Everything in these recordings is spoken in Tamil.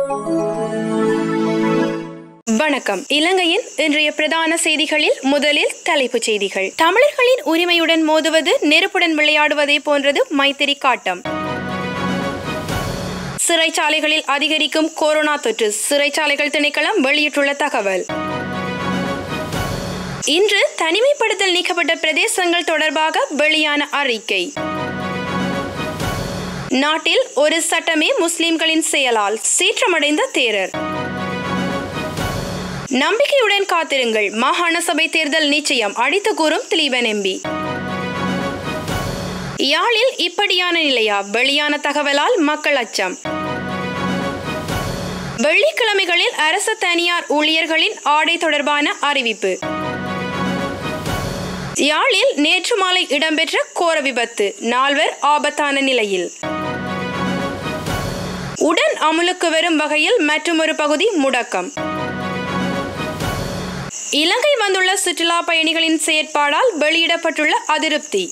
வணக்கம் இலங்கையின் இன்றைய பிரதான செய்திகளில் முதலில் தலைப்புச் செய்திகள் தமிழர்களின் உரிமையுடன் மோதுவது நெருப்புடன் விளையாடுவதை போன்றது மைத்திரி காட்டம் சிறைச்சாலைகளில் அதிகரிக்கும் கொரோனா தொற்று சிறைச்சாலைகள் திணைக்களம் வெளியிட்டுள்ள தகவல் இன்று தனிமைப்படுத்தல் நீக்கப்பட்ட பிரதேசங்கள் தொடர்பாக வெளியான அறிக்கை நாட்டில் ஒரு சட்டமே முஸ்லிம்களின் செயலால் சீற்றமடைந்த தேரர் நம்பிக்கையுடன் காத்திருங்கள் மாகாண சபை தேர்தல் நிச்சயம் அடித்து கூறும் திலீபன் எம்பி யாழில் இப்படியான நிலையா வெளியான தகவலால் மக்கள் அச்சம் வெள்ளிக்கிழமைகளில் அரசு தனியார் ஊழியர்களின் ஆடை தொடர்பான அறிவிப்பு யாழில் நேற்று மாலை இடம்பெற்ற கோர விபத்து நால்வர் ஆபத்தான நிலையில் உடன் அமுலுக்கு வரும் வகையில் மற்றொரு பகுதி முடக்கம் இலங்கை வந்துள்ள சுற்றுலா பயணிகளின் செயற்பாடால் வெளியிடப்பட்டுள்ள அதிருப்தி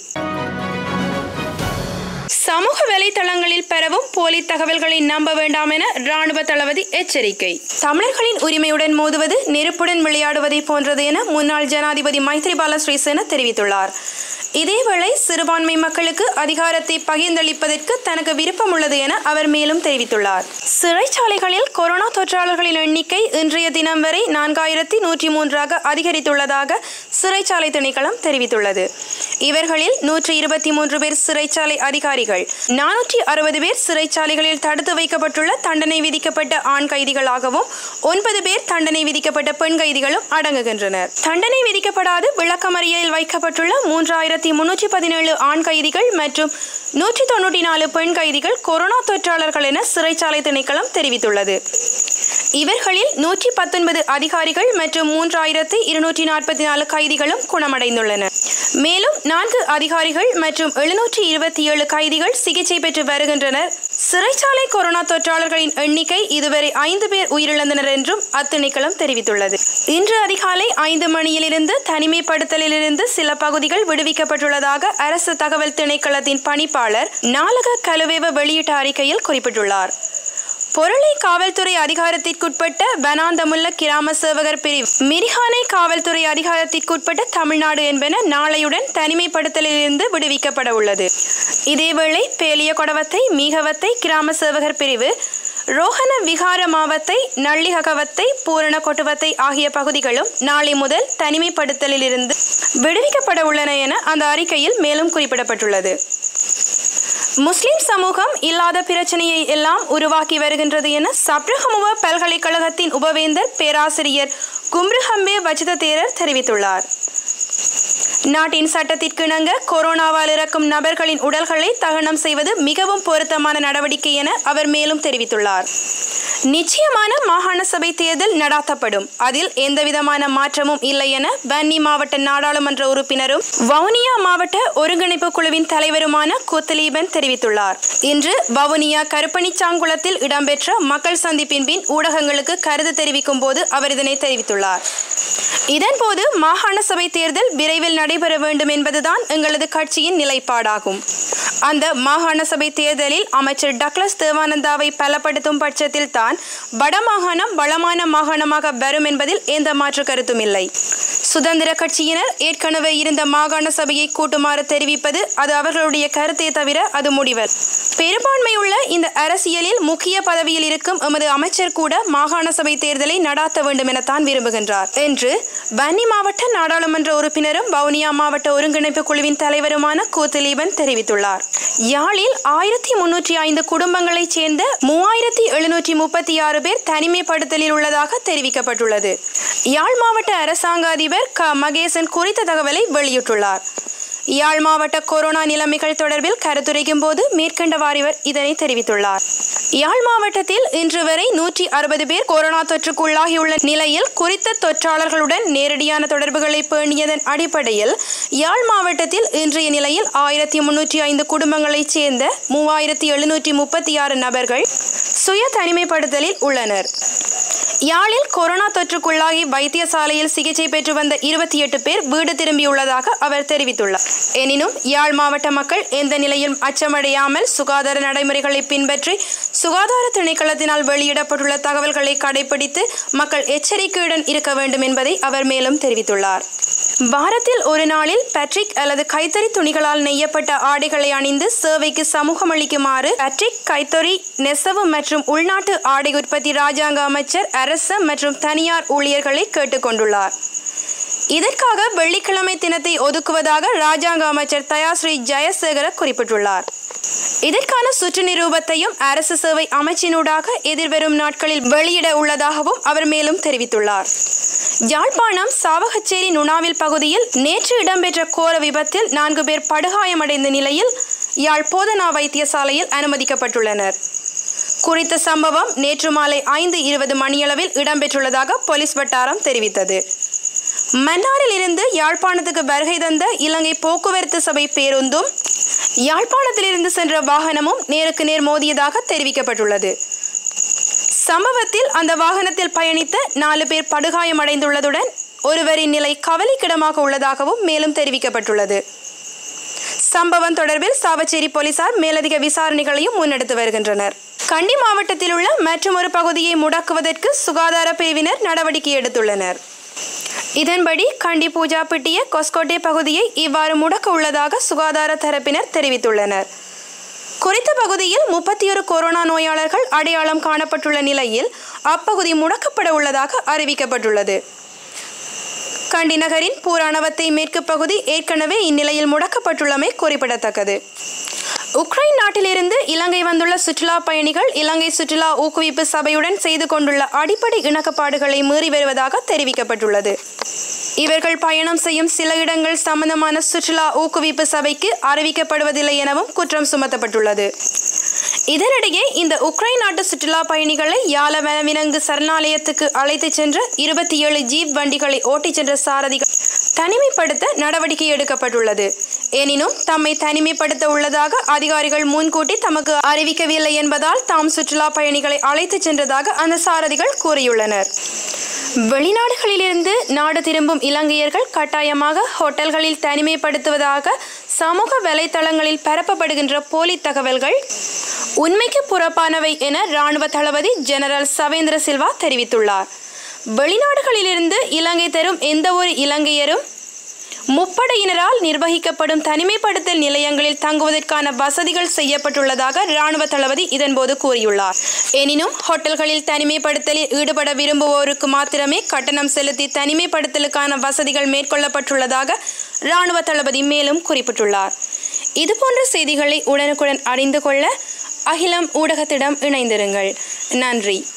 சமூக வலைதளங்களில் பரவும் போலி தகவல்களை நம்ப வேண்டாம் என ராணுவ தளபதி எச்சரிக்கை தமிழர்களின் உரிமையுடன் மோதுவது நெருப்புடன் விளையாடுவதை போன்றது என முன்னாள் ஜனாதிபதி மைத்ரிபால ஸ்ரீசேன தெரிவித்துள்ளார் இதேவேளை சிறுபான்மை மக்களுக்கு அதிகாரத்தை பகிர்ந்தளிப்பதற்கு தனக்கு விருப்பம் உள்ளது என அவர் மேலும் தெரிவித்துள்ளார் சிறைச்சாலைகளில் கொரோனா தொற்றாளர்களின் எண்ணிக்கை இன்றைய தினம் வரை நான்காயிரத்தி நூற்றி மூன்றாக அதிகரித்துள்ளதாக சிறைச்சாலை திணைக்களம் தெரிவித்துள்ளது இவர்களில் நூற்றி இருபத்தி மூன்று பேர் சிறைச்சாலை அதிகாரிகள் நானூற்றி அறுபது பேர் சிறைச்சாலைகளில் தடுத்து வைக்கப்பட்டுள்ள தண்டனை விதிக்கப்பட்ட ஆண் கைதிகளாகவும் ஒன்பது பேர் தண்டனை விதிக்கப்பட்ட பெண் கைதிகளும் அடங்குகின்றனர் தண்டனை விதிக்கப்படாது விளக்கமறியலில் வைக்கப்பட்டுள்ள மூன்றாயிரத்தி முன்னூற்றி பதினேழு ஆண் கைதிகள் மற்றும் நூற்றி தொண்ணூற்றி நாலு பெண் கைதிகள் கொரோனா தொற்றாளர்கள் என சிறைச்சாலை திணைக்களம் தெரிவித்துள்ளது இவர்களில் நூற்றி பத்தொன்பது அதிகாரிகள் மற்றும் மூன்றாயிரத்து இருநூற்றி நாற்பத்தி நாலு கைதிகளும் குணமடைந்துள்ளனர் மேலும் நான்கு அதிகாரிகள் மற்றும் எழுநூற்றி இருபத்தி ஏழு கைதிகள் சிகிச்சை பெற்று வருகின்றனர் சிறைச்சாலை கொரோனா தொற்றாளர்களின் எண்ணிக்கை இதுவரை ஐந்து பேர் உயிரிழந்தனர் என்றும் அத்திணைக்களம் தெரிவித்துள்ளது இன்று அதிகாலை ஐந்து மணியிலிருந்து தனிமைப்படுத்தலிலிருந்து சில பகுதிகள் விடுவிக்கப்பட்டுள்ளதாக அரசு தகவல் திணைக்களத்தின் பணிப்பாளர் நாலக கலுவேவ வெளியிட்ட அறிக்கையில் குறிப்பிட்டுள்ளார் பொருளை காவல்துறை அதிகாரத்திற்குட்பட்ட வனாந்தமுல்ல கிராம சேவகர் பிரிவு மிரிஹானை காவல்துறை அதிகாரத்திற்குட்பட்ட தமிழ்நாடு என்பன நாளையுடன் தனிமைப்படுத்தலிலிருந்து விடுவிக்கப்பட உள்ளது இதேவேளை பேலிய கொடவத்தை மீகவத்தை கிராம சேவகர் பிரிவு ரோஹண விகார மாவத்தை நள்ளிககவத்தை பூரண கொட்டுவத்தை ஆகிய பகுதிகளும் நாளை முதல் தனிமைப்படுத்தலிலிருந்து விடுவிக்கப்பட உள்ளன என அந்த அறிக்கையில் மேலும் குறிப்பிடப்பட்டுள்ளது முஸ்லிம் சமூகம் இல்லாத பிரச்சனையை எல்லாம் உருவாக்கி வருகின்றது என சப்ரஹமுவ பல்கலைக்கழகத்தின் உபவேந்தர் பேராசிரியர் கும்ருஹம்பே வஜித தேரர் தெரிவித்துள்ளார் நாட்டின் சட்டத்திற்கு இணங்க கொரோனாவால் இறக்கும் நபர்களின் உடல்களை தகனம் செய்வது மிகவும் பொருத்தமான நடவடிக்கை என அவர் மேலும் தெரிவித்துள்ளார் நிச்சயமான மாகாண சபை தேர்தல் நடாத்தப்படும் அதில் எந்தவிதமான மாற்றமும் இல்லை என வன்னி மாவட்ட நாடாளுமன்ற உறுப்பினரும் வவுனியா மாவட்ட ஒருங்கிணைப்பு குழுவின் தலைவருமான கூத்தலீபன் தெரிவித்துள்ளார் இன்று வவுனியா கருப்பணிச்சாங்குளத்தில் இடம்பெற்ற மக்கள் சந்திப்பின் பின் ஊடகங்களுக்கு கருத்து தெரிவிக்கும் போது அவர் இதனை தெரிவித்துள்ளார் இதன்போது மாகாண சபை தேர்தல் விரைவில் நடைபெற வேண்டும் என்பதுதான் எங்களது கட்சியின் நிலைப்பாடாகும் அந்த மாகாண சபை தேர்தலில் அமைச்சர் டக்ளஸ் தேவானந்தாவை பலப்படுத்தும் பட்சத்தில் தான் வடமாகாணம் வளமான மாகாணமாக வரும் என்பதில் எந்த மாற்று கருத்தும் இல்லை சுதந்திர கட்சியினர் ஏற்கனவே இருந்த மாகாண சபையை கூட்டுமாறு தெரிவிப்பது அது அவர்களுடைய கருத்தே தவிர அது முடிவர் பெரும்பான்மை உள்ள இந்த அரசியலில் முக்கிய பதவியில் இருக்கும் எமது அமைச்சர் கூட மாகாண சபை தேர்தலை நடாத்த வேண்டும் எனத்தான் விரும்புகின்றார் என்று வன்னி மாவட்ட நாடாளுமன்ற உறுப்பினரும் வவுனியா மாவட்ட ஒருங்கிணைப்பு குழுவின் தலைவருமான கூத்தலீபன் தெரிவித்துள்ளார் யாழில் ஆயிரத்தி முன்னூற்றி ஐந்து குடும்பங்களைச் சேர்ந்த மூவாயிரத்தி எழுநூற்றி முப்பத்தி ஆறு பேர் தனிமைப்படுத்தலில் உள்ளதாக தெரிவிக்கப்பட்டுள்ளது யாழ் மாவட்ட அரசாங்க அதிபர் க மகேசன் குறித்த தகவலை வெளியிட்டுள்ளார் யாழ் மாவட்ட கொரோனா நிலைமைகள் தொடர்பில் கருத்துரைக்கும் போது மேற்கண்டவாறு இவர் இதனை தெரிவித்துள்ளார் யாழ் மாவட்டத்தில் இன்று வரை நூற்றி அறுபது பேர் கொரோனா தொற்றுக்குள்ளாகியுள்ள நிலையில் குறித்த தொற்றாளர்களுடன் நேரடியான தொடர்புகளை பேணியதன் அடிப்படையில் யாழ் மாவட்டத்தில் இன்றைய நிலையில் ஆயிரத்தி முன்னூற்றி ஐந்து குடும்பங்களைச் சேர்ந்த மூவாயிரத்தி எழுநூற்றி முப்பத்தி ஆறு நபர்கள் சுய தனிமைப்படுத்தலில் உள்ளனர் யாழில் கொரோனா தொற்றுக்குள்ளாகி வைத்தியசாலையில் சிகிச்சை பெற்று வந்த இருபத்தி எட்டு பேர் வீடு திரும்பியுள்ளதாக அவர் தெரிவித்துள்ளார் எனினும் யாழ் மாவட்ட மக்கள் எந்த நிலையிலும் அச்சமடையாமல் சுகாதார நடைமுறைகளை பின்பற்றி சுகாதார திணைக்களத்தினால் வெளியிடப்பட்டுள்ள தகவல்களை கடைபிடித்து மக்கள் எச்சரிக்கையுடன் இருக்க வேண்டும் என்பதை அவர் மேலும் தெரிவித்துள்ளார் வாரத்தில் ஒரு நாளில் பேட்ரிக் அல்லது கைத்தறி துணிகளால் நெய்யப்பட்ட ஆடைகளை அணிந்து சேவைக்கு சமூகமளிக்குமாறு பேட்ரிக் கைத்தறி நெசவு மற்றும் உள்நாட்டு ஆடை உற்பத்தி ராஜாங்க அமைச்சர் அரச மற்றும் தனியார் ஊழியர்களை கேட்டுக்கொண்டுள்ளார் இதற்காக வெள்ளிக்கிழமை தினத்தை ஒதுக்குவதாக ராஜாங்க அமைச்சர் தயாஸ்ரீ ஜெயசேகர குறிப்பிட்டுள்ளார் இதற்கான சுற்று நிரூபத்தையும் அரசு சேவை அமைச்சினூடாக எதிர்வரும் நாட்களில் வெளியிட உள்ளதாகவும் அவர் மேலும் தெரிவித்துள்ளார் யாழ்ப்பாணம் சாவகச்சேரி நுணாவில் பகுதியில் நேற்று இடம்பெற்ற கோர விபத்தில் நான்கு பேர் படுகாயமடைந்த நிலையில் யாழ் போதனா வைத்தியசாலையில் அனுமதிக்கப்பட்டுள்ளனர் குறித்த சம்பவம் நேற்று மாலை ஐந்து இருபது மணியளவில் இடம்பெற்றுள்ளதாக போலீஸ் வட்டாரம் தெரிவித்தது மன்னாரில் இருந்து யாழ்ப்பாணத்துக்கு வருகை தந்த இலங்கை போக்குவரத்து சபை பேருந்தும் யாழ்ப்பாணத்திலிருந்து சென்ற வாகனமும் நேருக்கு நேர் மோதியதாக தெரிவிக்கப்பட்டுள்ளது சம்பவத்தில் அந்த வாகனத்தில் பயணித்த நாலு பேர் படுகாயமடைந்துள்ளதுடன் ஒருவரின் நிலை கவலைக்கிடமாக உள்ளதாகவும் மேலும் தெரிவிக்கப்பட்டுள்ளது சம்பவம் தொடர்பில் சாவச்சேரி போலீசார் மேலதிக விசாரணைகளையும் முன்னெடுத்து வருகின்றனர் கண்டி மாவட்டத்தில் உள்ள மற்றொரு பகுதியை முடக்குவதற்கு சுகாதார பிரிவினர் நடவடிக்கை எடுத்துள்ளனர் இதன்படி கண்டி பூஜா பிட்டிய கொஸ்கோட்டை பகுதியை இவ்வாறு முடக்க உள்ளதாக சுகாதார தரப்பினர் தெரிவித்துள்ளனர் குறித்த பகுதியில் முப்பத்தி ஒரு கொரோனா நோயாளர்கள் அடையாளம் காணப்பட்டுள்ள நிலையில் அப்பகுதி முடக்கப்பட உள்ளதாக அறிவிக்கப்பட்டுள்ளது கண்டி நகரின் பூராணவத்தை மேற்கு பகுதி ஏற்கனவே இந்நிலையில் முடக்கப்பட்டுள்ளமை குறிப்பிடத்தக்கது உக்ரைன் நாட்டிலிருந்து இலங்கை வந்துள்ள சுற்றுலா பயணிகள் இலங்கை சுற்றுலா ஊக்குவிப்பு சபையுடன் செய்து கொண்டுள்ள அடிப்படை இணக்கப்பாடுகளை மீறி வருவதாக தெரிவிக்கப்பட்டுள்ளது இவர்கள் பயணம் செய்யும் சில இடங்கள் சம்பந்தமான சுற்றுலா ஊக்குவிப்பு சபைக்கு அறிவிக்கப்படுவதில்லை எனவும் குற்றம் சுமத்தப்பட்டுள்ளது இதனிடையே இந்த உக்ரைன் நாட்டு சுற்றுலா பயணிகளை யாழ வனவிலங்கு சரணாலயத்துக்கு அழைத்துச் சென்ற இருபத்தி ஏழு ஜீப் வண்டிகளை ஓட்டிச் சென்ற சாரதிகள் தனிமைப்படுத்த நடவடிக்கை எடுக்கப்பட்டுள்ளது எனினும் தம்மை தனிமைப்படுத்த உள்ளதாக அதிகாரிகள் முன்கூட்டி தமக்கு அறிவிக்கவில்லை என்பதால் தாம் சுற்றுலா பயணிகளை அழைத்துச் சென்றதாக அந்த சாரதிகள் கூறியுள்ளனர் வெளிநாடுகளிலிருந்து நாடு திரும்பும் இலங்கையர்கள் கட்டாயமாக ஹோட்டல்களில் தனிமைப்படுத்துவதாக சமூக வலைத்தளங்களில் பரப்பப்படுகின்ற போலி தகவல்கள் உண்மைக்கு புறப்பானவை என இராணுவ தளபதி ஜெனரல் சவேந்திர சில்வா தெரிவித்துள்ளார் வெளிநாடுகளிலிருந்து இலங்கை தரும் எந்த ஒரு இலங்கையரும் முப்படையினரால் நிர்வகிக்கப்படும் தனிமைப்படுத்தல் நிலையங்களில் தங்குவதற்கான வசதிகள் செய்யப்பட்டுள்ளதாக இராணுவ தளபதி இதன்போது கூறியுள்ளார் எனினும் ஹோட்டல்களில் தனிமைப்படுத்தலில் ஈடுபட விரும்புவோருக்கு மாத்திரமே கட்டணம் செலுத்தி தனிமைப்படுத்தலுக்கான வசதிகள் மேற்கொள்ளப்பட்டுள்ளதாக இராணுவ தளபதி மேலும் குறிப்பிட்டுள்ளார் இதுபோன்ற செய்திகளை உடனுக்குடன் அறிந்து கொள்ள அகிலம் ஊடகத்திடம் இணைந்திருங்கள் நன்றி